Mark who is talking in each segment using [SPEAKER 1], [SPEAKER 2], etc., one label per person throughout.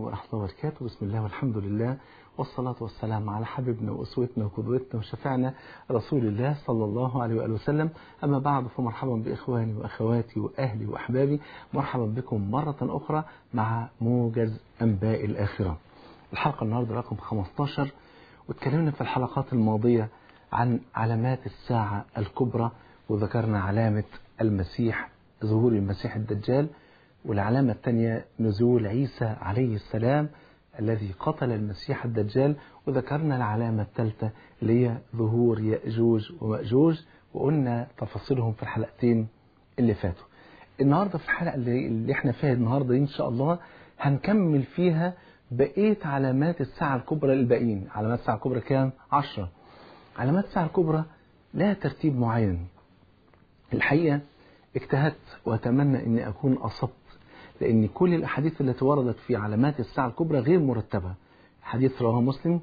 [SPEAKER 1] ورحمة الله وبركاته بسم الله والحمد لله والصلاة والسلام على حبيبنا وأسوتنا وقدوتنا وشفعنا رسول الله صلى الله عليه وآله وسلم أما بعد فمرحبا بإخواني وأخواتي وأهلي وأحبابي مرحبا بكم مرة أخرى مع موجز أنباء الآخرة الحلقة النهاردة رقم 15 واتكلمنا في الحلقات الماضية عن علامات الساعة الكبرى وذكرنا علامة المسيح ظهور المسيح الدجال والعلامة الثانية نزول عيسى عليه السلام الذي قتل المسيح الدجال وذكرنا العلامة الثالثة اللي هي ظهور يأجوج ومأجوج وقلنا تفاصيلهم في الحلقتين اللي فاتوا النهاردة في الحلقة اللي, اللي احنا فيها النهاردة إن شاء الله هنكمل فيها بقية علامات الساعة الكبرى للباقيين علامات الساعة الكبرى كام؟ عشرة علامات الساعة الكبرى لها ترتيب معين الحقيقة اجتهدت وأتمنى أني أكون أصبت لأن كل الأحاديث التي وردت في علامات الساعة الكبرى غير مرتبة حديث رواه مسلم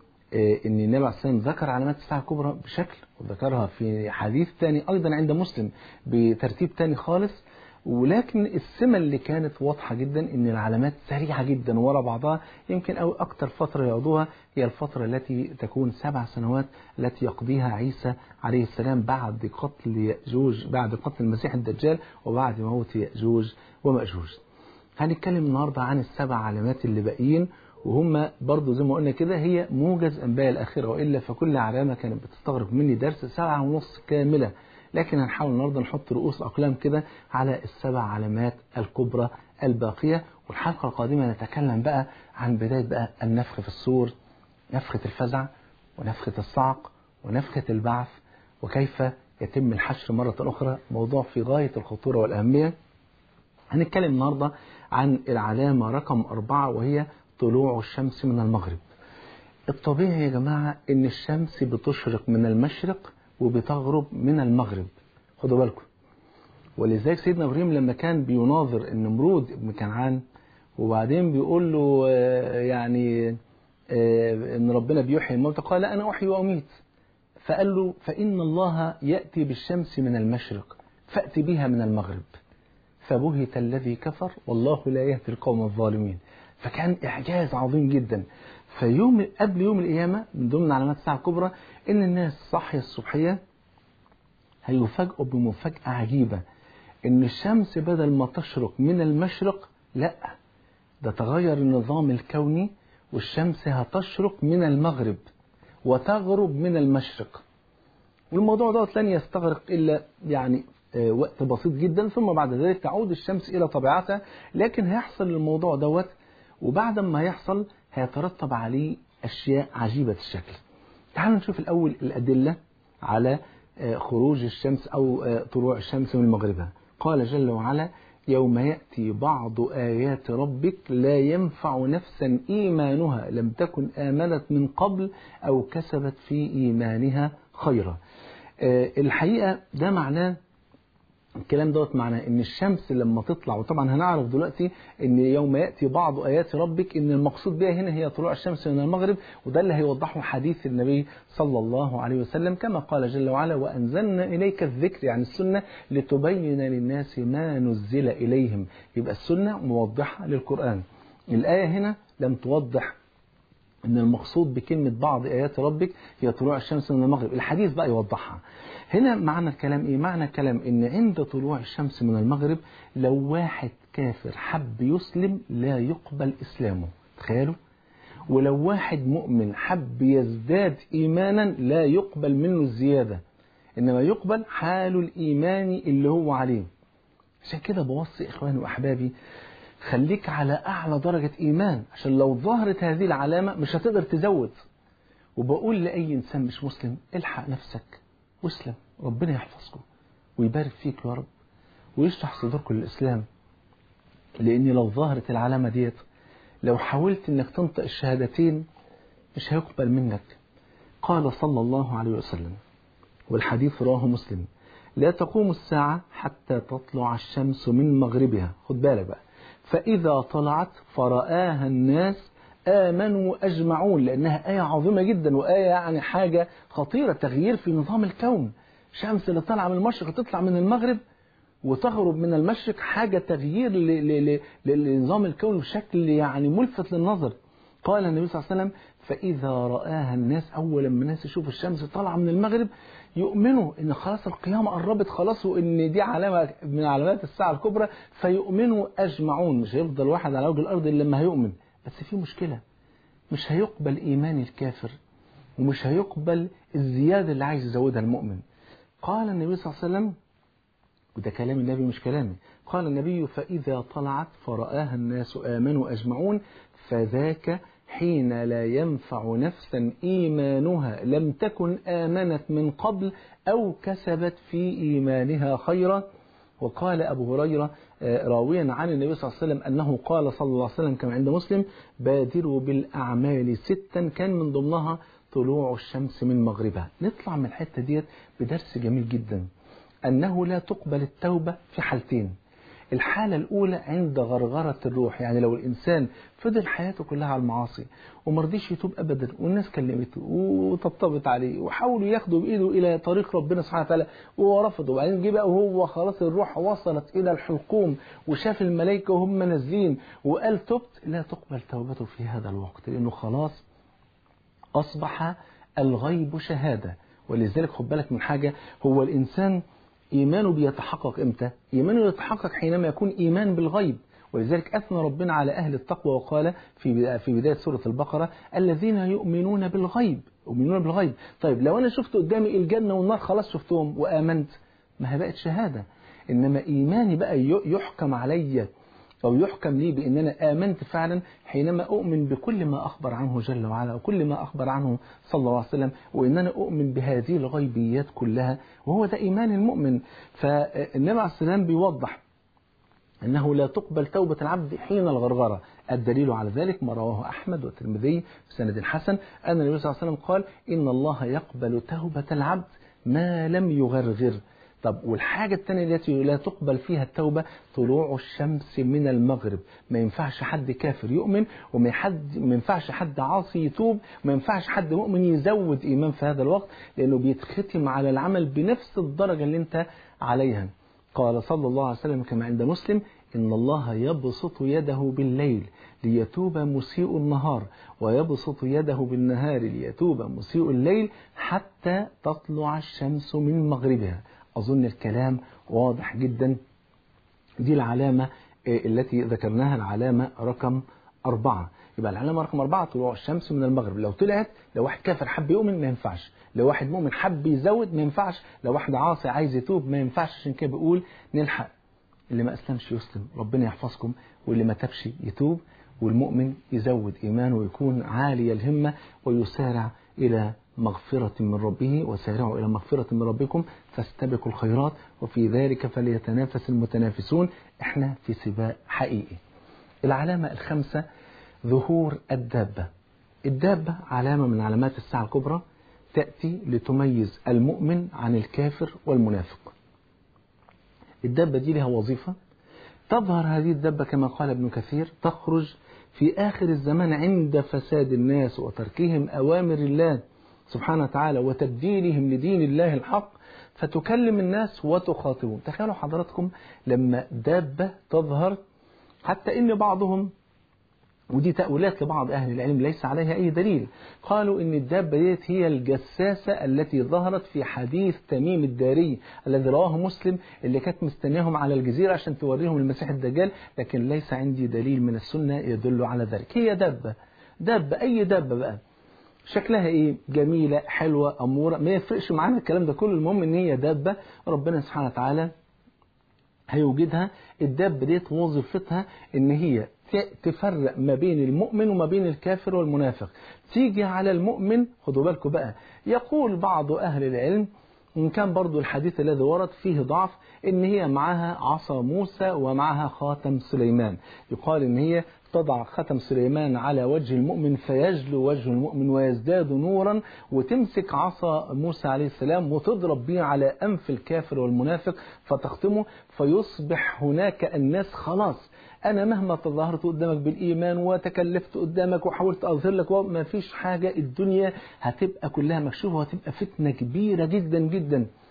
[SPEAKER 1] أن النبي عليه الصلاة والسلام ذكر علامات الساعة الكبرى بشكل وذكرها في حديث ثاني أيضا عند مسلم بترتيب ثاني خالص ولكن السمة اللي كانت واضحة جدا ان العلامات سريعة جدا ورا بعضها يمكن او اكتر فترة يقضوها هي الفترة التي تكون سبع سنوات التي يقضيها عيسى عليه السلام بعد قتل يأجوج بعد قتل المسيح الدجال وبعد موت يأجوج ومأجوج هنتكلم النهاردة عن السبع علامات اللي باقيين وهم برضو زي ما قلنا كده هي موجز انباء الاخره والا فكل علامه كانت بتستغرق مني درس ساعه ونص كامله لكن هنحاول النهارده نحط رؤوس اقلام كده على السبع علامات الكبرى الباقيه والحلقه القادمه نتكلم بقى عن بدايه بقى النفخ في الصور نفخه الفزع ونفخه الصعق ونفخه البعث وكيف يتم الحشر مره اخرى موضوع في غايه الخطوره والاهميه هنتكلم النهارده عن العلامه رقم أربعة وهي طلوع الشمس من المغرب الطبيعي يا جماعه ان الشمس بتشرق من المشرق وبتغرب من المغرب خدوا بالكم ولذلك سيدنا ابراهيم لما كان بيناظر النمرود ابن كنعان وبعدين بيقول له يعني ان ربنا بيحيي الموتى قال انا احيي واميت فقال له فان الله ياتي بالشمس من المشرق فات بها من المغرب فبهت الذي كفر والله لا يهدي القوم الظالمين فكان اعجاز عظيم جدا فيوم قبل يوم القيامة من ضمن علامات الساعة الكبرى إن الناس صحية الصبحية هيفاجئوا بمفاجأة عجيبة إن الشمس بدل ما تشرق من المشرق لا ده تغير النظام الكوني والشمس هتشرق من المغرب وتغرب من المشرق والموضوع دوت لن يستغرق إلا يعني وقت بسيط جدا ثم بعد ذلك تعود الشمس إلى طبيعتها لكن هيحصل الموضوع دوت وبعد ما يحصل هيترتب عليه أشياء عجيبة الشكل تعالوا نشوف الأول الأدلة على خروج الشمس أو طلوع الشمس من مغربها قال جل وعلا يوم يأتي بعض آيات ربك لا ينفع نفسا إيمانها لم تكن آمنت من قبل أو كسبت في إيمانها خيرا الحقيقة ده معناه الكلام دوت معناه ان الشمس لما تطلع وطبعا هنعرف دلوقتي ان يوم ياتي بعض ايات ربك ان المقصود بها هنا هي طلوع الشمس من المغرب وده اللي هيوضحه حديث النبي صلى الله عليه وسلم كما قال جل وعلا وانزلنا اليك الذكر يعني السنه لتبين للناس ما نزل اليهم يبقى السنه موضحه للقران الايه هنا لم توضح ان المقصود بكلمة بعض آيات ربك هي طلوع الشمس من المغرب الحديث بقى يوضحها هنا معنى الكلام ايه معنى الكلام ان عند طلوع الشمس من المغرب لو واحد كافر حب يسلم لا يقبل اسلامه تخيلوا ولو واحد مؤمن حب يزداد ايمانا لا يقبل منه الزيادة انما يقبل حال الايمان اللي هو عليه عشان كده بوصي اخواني واحبابي خليك على أعلى درجة إيمان عشان لو ظهرت هذه العلامة مش هتقدر تزود وبقول لأي إنسان مش مسلم الحق نفسك واسلم ربنا يحفظكم ويبارك فيك يا رب ويشرح صدوركم للإسلام لأن لو ظهرت العلامة ديت لو حاولت إنك تنطق الشهادتين مش هيقبل منك قال صلى الله عليه وسلم والحديث رواه مسلم لا تقوم الساعة حتى تطلع الشمس من مغربها خد بالك بقى فإذا طلعت فرآها الناس آمنوا أجمعون لأنها آية عظيمة جدا وآية يعني حاجة خطيرة تغيير في نظام الكون شمس اللي طالعة من المشرق تطلع من المغرب وتغرب من المشرق حاجة تغيير ل- ل- ل- لنظام الكون بشكل يعني ملفت للنظر قال النبي صلى الله عليه وسلم فإذا رآها الناس أول ما الناس يشوفوا الشمس طالعة من المغرب يؤمنوا إن خلاص القيامة قربت خلاص وإن دي علامة من علامات الساعة الكبرى فيؤمنوا أجمعون مش هيفضل واحد على وجه الأرض إلا لما هيؤمن بس في مشكلة مش هيقبل إيمان الكافر ومش هيقبل الزيادة اللي عايز يزودها المؤمن قال النبي صلى الله عليه وسلم وده كلام النبي مش كلامي قال النبي فإذا طلعت فرآها الناس آمنوا أجمعون فذاك حين لا ينفع نفسا إيمانها لم تكن آمنت من قبل أو كسبت في إيمانها خيرا وقال أبو هريرة آه، راويا عن النبي صلى الله عليه وسلم أنه قال صلى الله عليه وسلم كما عند مسلم بادروا بالأعمال ستا كان من ضمنها طلوع الشمس من مغربها نطلع من الحتة ديت بدرس جميل جدا أنه لا تقبل التوبة في حالتين الحالة الأولى عند غرغرة الروح يعني لو الإنسان فضل حياته كلها على المعاصي ومرضيش يتوب أبدا والناس كلمته وطبطبت عليه وحاولوا ياخدوا بإيده إلى طريق ربنا سبحانه وتعالى وهو رفض وبعدين جه بقى وهو خلاص الروح وصلت إلى الحلقوم وشاف الملائكة وهم نازلين وقال تبت لا تقبل توبته في هذا الوقت لأنه خلاص أصبح الغيب شهادة ولذلك خد بالك من حاجة هو الإنسان إيمانه بيتحقق إمتى؟ إيمانه يتحقق حينما يكون إيمان بالغيب ولذلك أثنى ربنا على أهل التقوى وقال في في بداية سورة البقرة الذين يؤمنون بالغيب يؤمنون بالغيب طيب لو أنا شفت قدامي الجنة والنار خلاص شفتهم وآمنت ما هي بقت شهادة إنما إيماني بقى ي- يحكم علي أو يحكم لي بأن أنا آمنت فعلا حينما أؤمن بكل ما أخبر عنه جل وعلا وكل ما أخبر عنه صلى الله عليه وسلم وأن أنا أؤمن بهذه الغيبيات كلها وهو ده إيمان المؤمن فالنبي عليه السلام بيوضح أنه لا تقبل توبة العبد حين الغرغرة الدليل على ذلك ما رواه أحمد والترمذي بسند حسن أن النبي صلى الله عليه وسلم قال إن الله يقبل توبة العبد ما لم يغرغر طب والحاجة الثانية التي لا تقبل فيها التوبة طلوع الشمس من المغرب ما ينفعش حد كافر يؤمن وما حد ما ينفعش حد عاصي يتوب وما ينفعش حد مؤمن يزود إيمان في هذا الوقت لأنه بيتختم على العمل بنفس الدرجة اللي أنت عليها قال صلى الله عليه وسلم كما عند مسلم إن الله يبسط يده بالليل ليتوب مسيء النهار ويبسط يده بالنهار ليتوب مسيء الليل حتى تطلع الشمس من مغربها أظن الكلام واضح جدا دي العلامة آه، التي ذكرناها العلامة رقم أربعة يبقى العلامة رقم أربعة طلوع الشمس من المغرب لو طلعت لو واحد كافر حب يؤمن ما ينفعش لو واحد مؤمن حب يزود ما ينفعش لو واحد عاصي عايز يتوب ما ينفعش عشان كده بيقول نلحق اللي ما أسلمش يسلم ربنا يحفظكم واللي ما تبش يتوب والمؤمن يزود إيمانه ويكون عالي الهمة ويسارع إلى مغفرة من ربه وسارعوا إلى مغفرة من ربكم فاستبقوا الخيرات وفي ذلك فليتنافس المتنافسون احنا في سباق حقيقي العلامة الخامسة ظهور الدابة الدابة علامة من علامات الساعة الكبرى تأتي لتميز المؤمن عن الكافر والمنافق الدابة دي لها وظيفة تظهر هذه الدابة كما قال ابن كثير تخرج في آخر الزمان عند فساد الناس وتركهم أوامر الله سبحانه وتعالى وتبديلهم لدين الله الحق فتكلم الناس وتخاطبهم تخيلوا حضراتكم لما دابة تظهر حتى إن بعضهم ودي تأويلات لبعض أهل العلم ليس عليها أي دليل قالوا إن الدابة ديت هي الجساسة التي ظهرت في حديث تميم الداري الذي رواه مسلم اللي كانت مستنياهم على الجزيرة عشان توريهم المسيح الدجال لكن ليس عندي دليل من السنة يدل على ذلك هي دابة دابة أي دابة بقى شكلها ايه جميلة حلوة أمورة ما يفرقش معانا الكلام ده كله المهم ان هي دابة ربنا سبحانه وتعالى هيوجدها الدابة ديت وظيفتها ان هي تفرق ما بين المؤمن وما بين الكافر والمنافق تيجي على المؤمن خدوا بالكم بقى يقول بعض أهل العلم إن كان برضو الحديث الذي ورد فيه ضعف إن هي معها عصا موسى ومعها خاتم سليمان يقال إن هي تضع ختم سليمان على وجه المؤمن فيجلو وجه المؤمن ويزداد نورا وتمسك عصا موسى عليه السلام وتضرب به على أنف الكافر والمنافق فتختمه فيصبح هناك الناس خلاص أنا مهما تظاهرت قدامك بالإيمان وتكلفت قدامك وحاولت أظهر لك ما فيش حاجة الدنيا هتبقى كلها مكشوفة وهتبقى فتنة كبيرة جدا جدا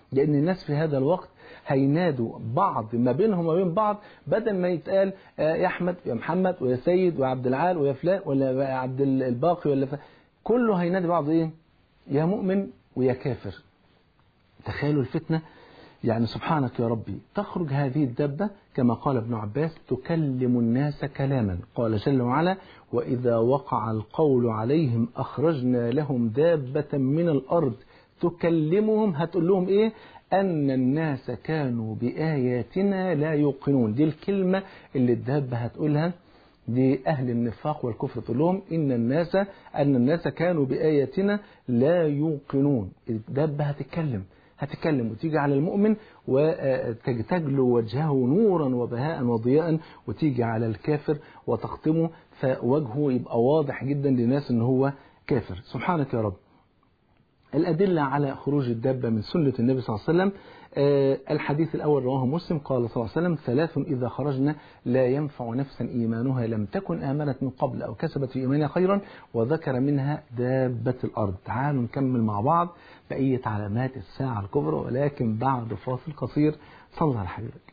[SPEAKER 1] لأن الناس في هذا الوقت هينادوا بعض ما بينهم وما بين بعض بدل ما يتقال آه، يا أحمد يا محمد ويا سيد ويا عبد العال ويا فلان ولا يا عبد الباقي ولا ف... كله هينادي بعض إيه يا مؤمن ويا كافر تخيلوا الفتنة يعني سبحانك يا ربي تخرج هذه الدابة كما قال ابن عباس تكلم الناس كلاما قال جل وعلا وإذا وقع القول عليهم أخرجنا لهم دابة من الأرض تكلمهم هتقول لهم إيه أن الناس كانوا بآياتنا لا يوقنون دي الكلمة اللي الدابة هتقولها لأهل النفاق والكفر تقول لهم إن الناس أن الناس كانوا بآياتنا لا يوقنون الدابة هتتكلم هتتكلم وتيجي على المؤمن وتجلو وجهه نورا وبهاء وضياء وتيجي على الكافر وتختمه فوجهه يبقى واضح جدا للناس ان هو كافر سبحانك يا رب الأدلة على خروج الدابة من سنة النبي صلى الله عليه وسلم آه، الحديث الأول رواه مسلم قال صلى الله عليه وسلم ثلاث إذا خرجنا لا ينفع نفسا إيمانها لم تكن آمنت من قبل أو كسبت في إيمانها خيرا وذكر منها دابة الأرض تعالوا نكمل مع بعض بقية علامات الساعة الكبرى ولكن بعد فاصل قصير صلى على حبيبك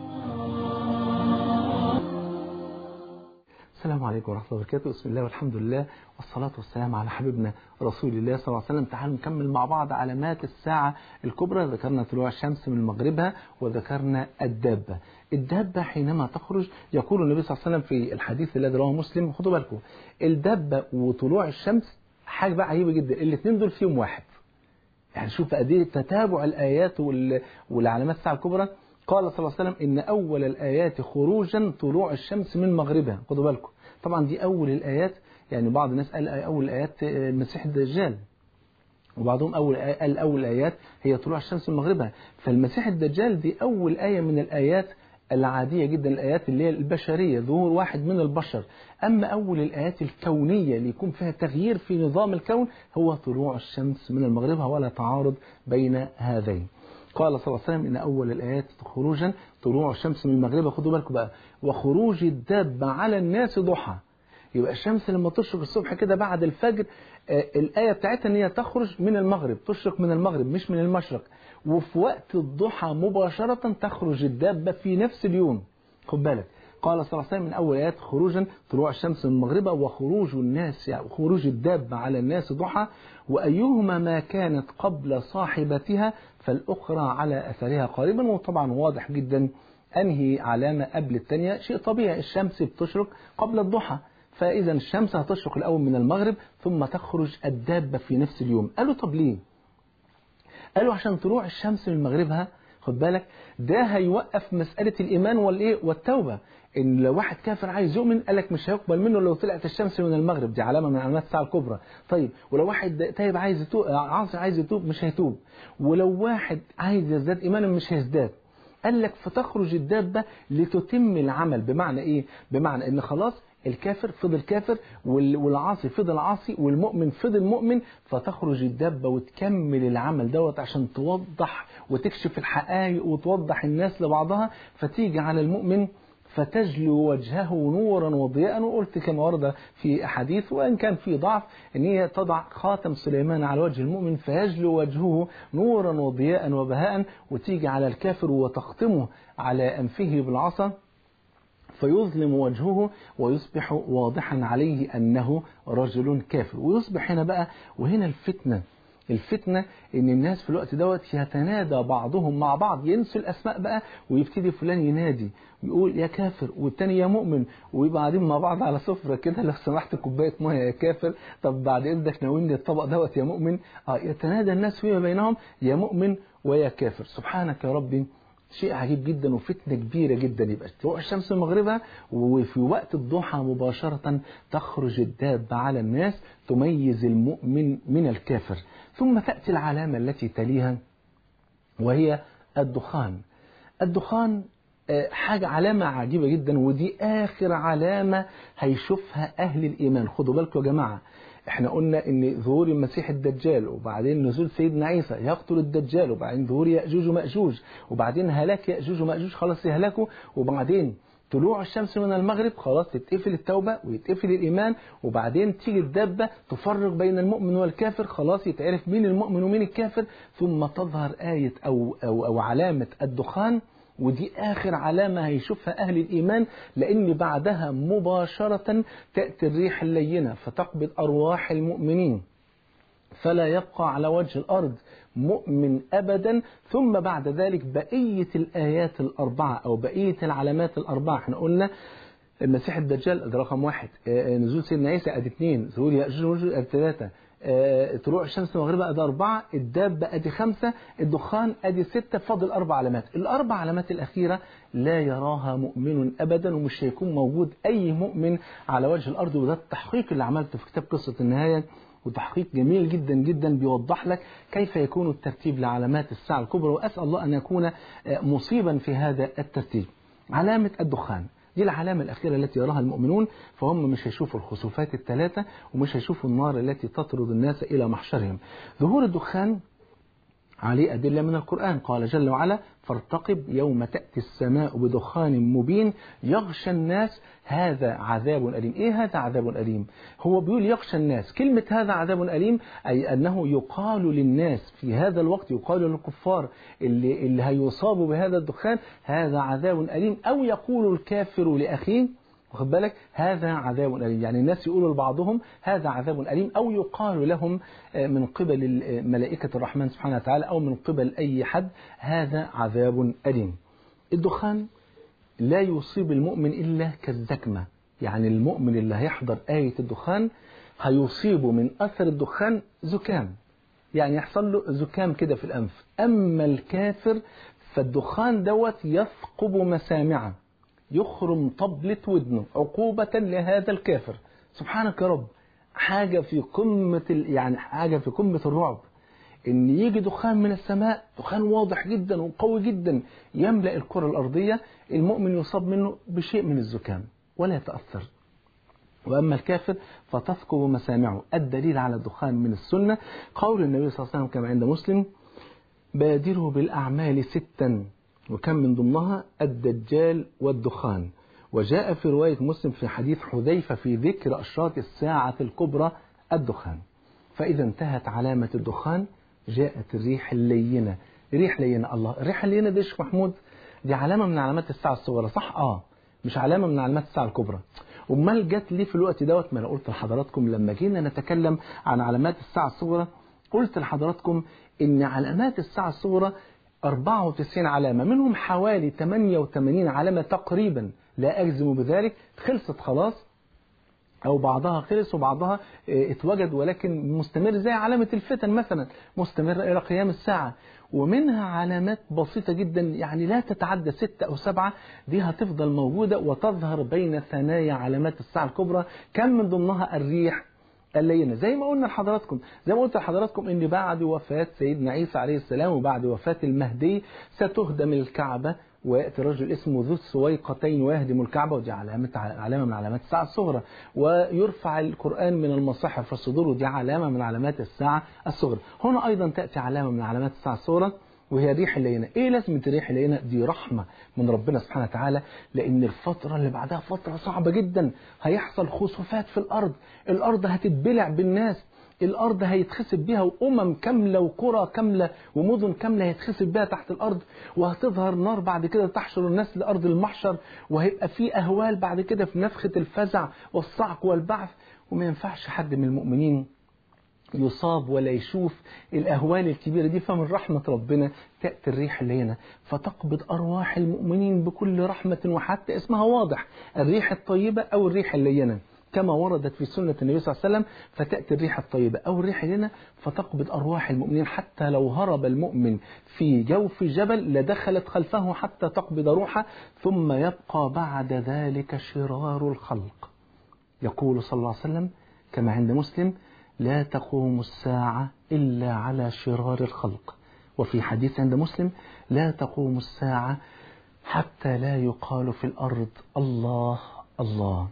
[SPEAKER 1] السلام عليكم ورحمة الله وبركاته بسم الله والحمد لله والصلاة والسلام على حبيبنا رسول الله صلى الله عليه وسلم تعالوا نكمل مع بعض علامات الساعة الكبرى ذكرنا طلوع الشمس من مغربها وذكرنا الدابة الدابة حينما تخرج يقول النبي صلى الله عليه وسلم في الحديث الذي رواه مسلم خدوا بالكم الدابة وطلوع الشمس حاجة بقى عجيبة جدا الاثنين دول فيهم واحد يعني شوف قد ايه تتابع الآيات وال- والعلامات الساعة الكبرى قال صلى الله عليه وسلم إن أول الآيات خروجا طلوع الشمس من مغربها خدوا بالكم طبعا دي أول الآيات يعني بعض الناس قال أول الآيات آه، المسيح الدجال وبعضهم أول آية قال أول الآيات هي طلوع الشمس من مغربها فالمسيح الدجال دي أول آية من الآيات العادية جدا الآيات اللي هي البشرية ظهور واحد من البشر أما أول الآيات الكونية اللي يكون فيها تغيير في نظام الكون هو طلوع الشمس من المغربها ولا تعارض بين هذين قال صلى الله عليه وسلم إن أول الآيات خروجا طلوع الشمس من مغربها خدوا بالكم بقى وخروج الدابة على الناس ضحى يبقى الشمس لما تشرق الصبح كده بعد الفجر آه، الآية بتاعتها إن هي تخرج من المغرب تشرق من المغرب مش من المشرق وفي وقت الضحى مباشرة تخرج الدابة في نفس اليوم خد بالك قال صلى الله عليه وسلم من أول آيات خروجا طلوع الشمس من مغربها وخروج الناس يعني خروج الدابة على الناس ضحى وأيهما ما كانت قبل صاحبتها فالأخرى على أثرها قريبا وطبعا واضح جدا أنهي علامة قبل الثانية شيء طبيعي الشمس بتشرق قبل الضحى فإذا الشمس هتشرق الأول من المغرب ثم تخرج الدابة في نفس اليوم قالوا طب ليه قالوا عشان طلوع الشمس من مغربها خد بالك ده هيوقف مسألة الإيمان والإيه والتوبة إن لو واحد كافر عايز يؤمن قالك مش هيقبل منه لو طلعت الشمس من المغرب دي علامة من علامات الساعة الكبرى طيب ولو واحد تايب عايز يتوب عاصي عايز يتوب مش هيتوب ولو واحد عايز يزداد إيمانا مش هيزداد قال لك فتخرج الدابة لتتم العمل بمعنى إيه بمعنى إن خلاص الكافر فضل كافر وال- والعاصي فضل عاصي والمؤمن فضل مؤمن فتخرج الدابة وتكمل العمل دوت عشان توضح وتكشف الحقائق وتوضح الناس لبعضها فتيجي على المؤمن فتجلو وجهه نورا وضياء وقلت كما ورد في أحاديث وإن كان في ضعف أن هي تضع خاتم سليمان على وجه المؤمن فيجلو وجهه نورا وضياء وبهاء وتيجي على الكافر وتختمه على أنفه بالعصا فيظلم وجهه ويصبح واضحا عليه أنه رجل كافر ويصبح هنا بقى وهنا الفتنة الفتنة ان الناس في الوقت دوت يتنادى بعضهم مع بعض ينسوا الاسماء بقى ويبتدي فلان ينادي ويقول يا كافر والتاني يا مؤمن ويبقى قاعدين مع بعض على سفرة كده لو سمحت كوباية ميه يا كافر طب بعد اذنك ناولني الطبق دوت يا مؤمن اه يتنادى الناس فيما بينهم يا مؤمن ويا كافر سبحانك يا ربي شيء عجيب جدا وفتنة كبيرة جدا يبقى تروح الشمس من مغربها وفي وقت الضحى مباشرة تخرج الدابة على الناس تميز المؤمن من الكافر ثم تأتي العلامة التي تليها وهي الدخان الدخان آه، حاجة علامة عجيبة جدا ودي آخر علامة هيشوفها أهل الإيمان خدوا بالكم يا جماعة احنا قلنا ان ظهور المسيح الدجال وبعدين نزول سيدنا عيسى يقتل الدجال وبعدين ظهور يأجوج ومأجوج وبعدين هلاك يأجوج ومأجوج خلاص يهلكوا وبعدين طلوع الشمس من المغرب خلاص تتقفل التوبة ويتقفل الإيمان وبعدين تيجي الدابة تفرق بين المؤمن والكافر خلاص يتعرف مين المؤمن ومين الكافر ثم تظهر آية أو, أو, أو علامة الدخان ودي آخر علامة هيشوفها أهل الإيمان لأن بعدها مباشرة تأتي الريح اللينة فتقبض أرواح المؤمنين فلا يبقى على وجه الأرض مؤمن أبدا ثم بعد ذلك بقية الآيات الأربعة أو بقية العلامات الأربعة احنا قلنا المسيح الدجال ده رقم واحد آه، نزول سيدنا عيسى ادي اثنين ظهور يأجوج ومأجوج ادي ثلاثة آه، طلوع الشمس المغربة ادي أربعة الدابة ادي خمسة الدخان ادي ستة فاضل أربع علامات الأربع علامات الأخيرة لا يراها مؤمن أبدا ومش هيكون موجود أي مؤمن على وجه الأرض وده التحقيق اللي عملته في كتاب قصة النهاية وتحقيق جميل جدا جدا بيوضح لك كيف يكون الترتيب لعلامات الساعة الكبرى وأسأل الله أن يكون آه، مصيبا في هذا الترتيب علامة الدخان دي العلامة الأخيرة التي يراها المؤمنون فهم مش هيشوفوا الخسوفات الثلاثة ومش هيشوفوا النار التي تطرد الناس إلى محشرهم ظهور الدخان عليه أدلة من القرآن قال جل وعلا فارتقب يوم تأتي السماء بدخان مبين يغشى الناس هذا عذاب أليم إيه هذا عذاب أليم هو بيقول يغشى الناس كلمة هذا عذاب أليم أي أنه يقال للناس في هذا الوقت يقال للكفار اللي, اللي هيصابوا بهذا الدخان هذا عذاب أليم أو يقول الكافر لأخيه واخد بالك هذا عذاب أليم يعني الناس يقولوا لبعضهم هذا عذاب أليم أو يقال لهم آه، من قبل آه، ملائكة الرحمن سبحانه وتعالى أو من قبل أي حد هذا عذاب أليم الدخان لا يصيب المؤمن إلا كالزكمة يعني المؤمن اللي هيحضر آية الدخان هيصيبه من أثر الدخان زكام يعني يحصل له زكام كده في الأنف أما الكافر فالدخان دوت يثقب مسامعه يخرم طبلة ودنه عقوبة لهذا الكافر سبحانك يا رب حاجة في قمة ال... يعني حاجة في قمة الرعب ان يجي دخان من السماء دخان واضح جدا وقوي جدا يملأ الكرة الأرضية المؤمن يصاب منه بشيء من الزكام ولا يتأثر وأما الكافر فتثقب مسامعه الدليل على الدخان من السنة قول النبي صلى الله عليه وسلم كما عند مسلم بادروا بالأعمال ستا وكان من ضمنها الدجال والدخان وجاء في رواية مسلم في حديث حذيفة في ذكر أشراط الساعة الكبرى الدخان فإذا انتهت علامة الدخان جاءت الريح اللينة ريح لينة الله الريح اللينة دي شيخ محمود دي علامة من علامات الساعة الصغرى صح اه مش علامة من علامات الساعة الكبرى امال جت ليه في الوقت دوت ما انا قلت لحضراتكم لما جينا نتكلم عن علامات الساعة الصغرى قلت لحضراتكم ان علامات الساعة الصغرى 94 علامة منهم حوالي 88 علامة تقريبا لا أجزم بذلك خلصت خلاص أو بعضها خلص وبعضها اتوجد ولكن مستمر زي علامة الفتن مثلا مستمر إلى قيام الساعة ومنها علامات بسيطة جدا يعني لا تتعدى ستة أو سبعة دي هتفضل موجودة وتظهر بين ثنايا علامات الساعة الكبرى كم من ضمنها الريح اللينة زي ما قلنا لحضراتكم زي ما قلت لحضراتكم ان بعد وفاة سيدنا عيسى عليه السلام وبعد وفاة المهدي ستهدم الكعبة ويأتي رجل اسمه ذو السويقتين ويهدم الكعبة ودي علامة علامة من علامات الساعة الصغرى ويرفع القرآن من المصاحف في الصدور ودي علامة من علامات الساعة الصغرى هنا أيضا تأتي علامة من علامات الساعة الصغرى وهي الريح اللينة ايه لازمة الريح اللينة دي رحمة من ربنا سبحانه وتعالى لان الفترة اللي بعدها فترة صعبة جدا هيحصل خسوفات في الارض الارض هتتبلع بالناس الارض هيتخسف بها وامم كاملة وقرى كاملة ومدن كاملة هيتخسف بها تحت الارض وهتظهر نار بعد كده تحشر الناس لارض المحشر وهيبقى في اهوال بعد كده في نفخة الفزع والصعق والبعث وما ينفعش حد من المؤمنين يصاب ولا يشوف الأهوال الكبيرة دي فمن رحمة ربنا تأتي الريح اللينة فتقبض أرواح المؤمنين بكل رحمة وحتى اسمها واضح الريح الطيبة أو الريح اللينة كما وردت في سنة النبي صلى الله عليه وسلم فتأتي الريح الطيبة أو الريح اللينة فتقبض أرواح المؤمنين حتى لو هرب المؤمن في جوف جبل لدخلت خلفه حتى تقبض روحه ثم يبقى بعد ذلك شرار الخلق يقول صلى الله عليه وسلم كما عند مسلم لا تقوم الساعة إلا على شرار الخلق وفي حديث عند مسلم لا تقوم الساعة حتى لا يقال في الأرض الله الله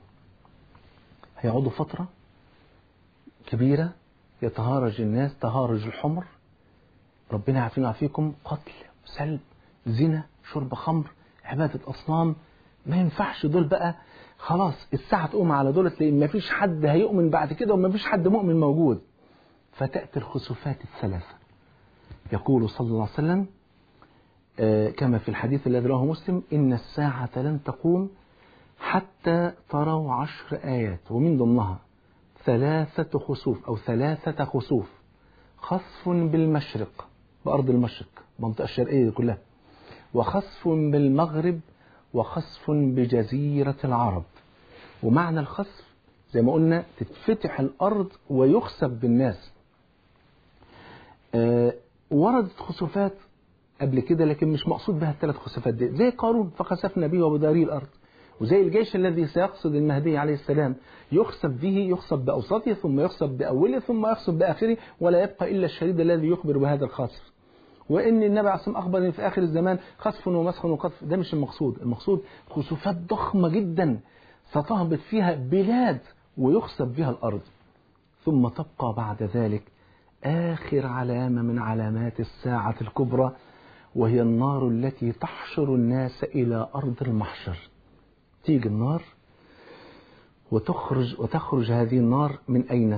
[SPEAKER 1] هيقعدوا فترة كبيرة يتهارج الناس تهارج الحمر ربنا يعافينا ويعافيكم قتل سلب زنا شرب خمر عبادة أصنام ما ينفعش دول بقى خلاص الساعة تقوم على دولت لأن ما فيش حد هيؤمن بعد كده وما فيش حد مؤمن موجود فتأتي الخسوفات الثلاثة يقول صلى الله عليه وسلم آه، كما في الحديث الذي رواه مسلم إن الساعة لن تقوم حتى تروا عشر آيات ومن ضمنها ثلاثة خسوف أو ثلاثة خسوف خسف بالمشرق بأرض المشرق المنطقة الشرقية دي كلها وخسف بالمغرب وخسف بجزيرة العرب ومعنى الخسف زي ما قلنا تتفتح الأرض ويخسف بالناس آه، وردت خسوفات قبل كده لكن مش مقصود بها الثلاث خسوفات دي زي قارون فخسفنا به وبداري الأرض وزي الجيش الذي سيقصد المهدي عليه السلام يخسف به يخسف بأوسطه ثم يخسف بأوله ثم يخسف بآخره ولا يبقى إلا الشهيد الذي يخبر بهذا الخسف وإن النبي عليه الصلاة أخبر إن في آخر الزمان خسف ومسخ وقذف ده مش المقصود المقصود خسوفات ضخمة جدا ستهبط فيها بلاد ويخسف بها الأرض ثم تبقى بعد ذلك آخر علامة من علامات الساعة الكبرى وهي النار التي تحشر الناس إلى أرض المحشر تيجي النار وتخرج وتخرج هذه النار من أين؟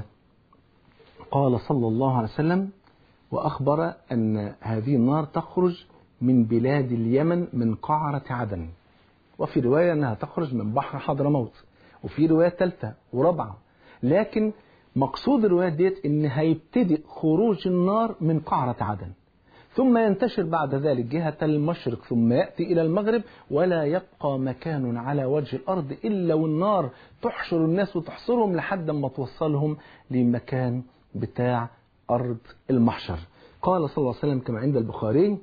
[SPEAKER 1] قال صلى الله عليه وسلم وأخبر أن هذه النار تخرج من بلاد اليمن من قعرة عدن وفي رواية أنها تخرج من بحر حضرموت وفي رواية ثالثة ورابعة لكن مقصود الروايات ديت ان هيبتدئ خروج النار من قعرة عدن ثم ينتشر بعد ذلك جهة المشرق ثم يأتي إلى المغرب ولا يبقى مكان على وجه الأرض إلا والنار تحشر الناس وتحصرهم لحد ما توصلهم لمكان بتاع أرض المحشر قال صلى الله عليه وسلم كما عند البخاري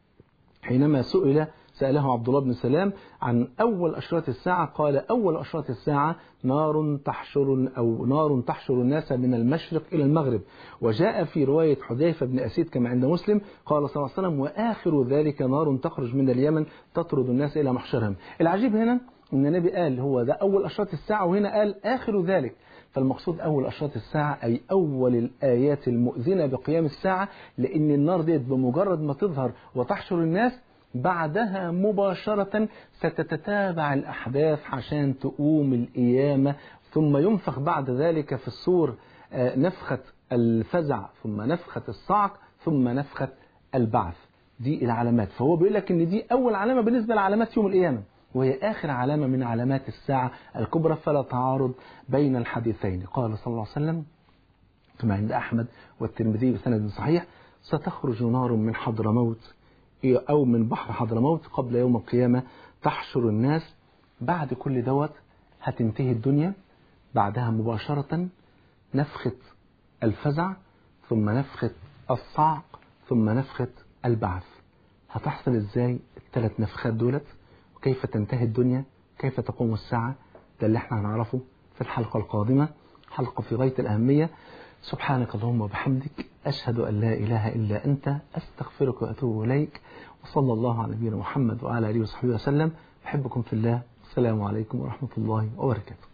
[SPEAKER 1] حينما سئل سأله عبد الله بن سلام عن أول أشراط الساعة قال أول أشراط الساعة نار تحشر أو نار تحشر الناس من المشرق إلى المغرب وجاء في رواية حذيفة بن أسيد كما عند مسلم قال صلى الله عليه وسلم وآخر ذلك نار تخرج من اليمن تطرد الناس إلى محشرهم العجيب هنا أن النبي قال هو ده أول أشراط الساعة وهنا قال آخر ذلك فالمقصود أول أشراط الساعة أي أول الآيات المؤذنة بقيام الساعة لأن النار ديت بمجرد ما تظهر وتحشر الناس بعدها مباشرة ستتتابع الأحداث عشان تقوم القيامة ثم ينفخ بعد ذلك في الصور آه، نفخة الفزع ثم نفخة الصعق ثم نفخة البعث دي العلامات فهو بيقول لك ان دي اول علامه بالنسبه لعلامات يوم القيامه وهي اخر علامه من علامات الساعه الكبرى فلا تعارض بين الحديثين قال صلى الله عليه وسلم كما عند احمد والترمذي بسند صحيح ستخرج نار من حضرموت أو من بحر حضرموت قبل يوم القيامة تحشر الناس بعد كل دوت هتنتهي الدنيا بعدها مباشرة نفخة الفزع ثم نفخة الصعق ثم نفخة البعث هتحصل ازاي الثلاث نفخات دولت وكيف تنتهي الدنيا كيف تقوم الساعة ده اللي احنا هنعرفه في الحلقة القادمة حلقة في غاية الأهمية سبحانك اللهم وبحمدك أشهد أن لا إله إلا أنت أستغفرك وأتوب إليك وصلى الله على نبينا محمد وعلى آله وصحبه وسلم أحبكم في الله السلام عليكم ورحمة الله وبركاته